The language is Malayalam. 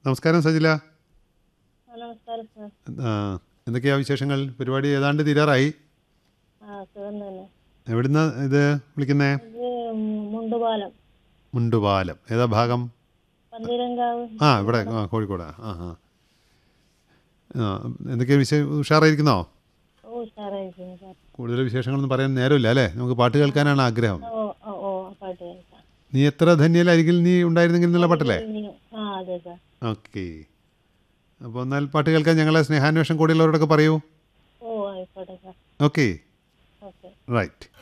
നമസ്കാരം സജില ആ, നമസ്കാരം സാർ ആ, എന്തൊക്കെയാ വിശേഷങ്ങൾ പരിപാടി ഏതാണ്ട് തീരാറായി ആ സുഖം തന്നെ എവിടുന്ന ഇത് വിളിക്കുന്നേ ഇത് മുണ്ടുപാലം മുണ്ടുപാലം ഏതാ ഭാഗം പന്തീരങ്കാവ് ആ ഇവിടെ ആ കോഴിക്കോടാ ആ ആ ആ എന്തൊക്കെയാ വിശേ ഉഷാറായിരിക്കുന്നോ ഓ ഉഷാറായിരിക്കുന്നു സാർ കൂടുതൽ വിശേഷങ്ങളൊന്നും പറയാൻ നേരമില്ല അല്ലേ നമുക്ക് പാട്ട് കേൾക്കാനാണ് ആഗ്രഹം ഓ ഓ ഓ പാട്ട് കേൾക്കാം നീ എത്ര ധന്യയിലായിരിക്കും നീ ഉണ്ടായിരുന്നെങ്കിൽ എന്നുള്ള പാട്ടല്ലേ ഇനിയും. ആ അതെ സാർ ഓക്കെ അപ്പോൾ എന്നാൽ പാട്ട് കേൾക്കാൻ ഞങ്ങളെ സ്നേഹാന്വേഷണം കൂടിയുള്ളവരോടൊക്കെ പറയൂ ഓ ആയിക്കോട്ടെ സാർ ഓക്കെ ഓക്കെ റൈറ്റ്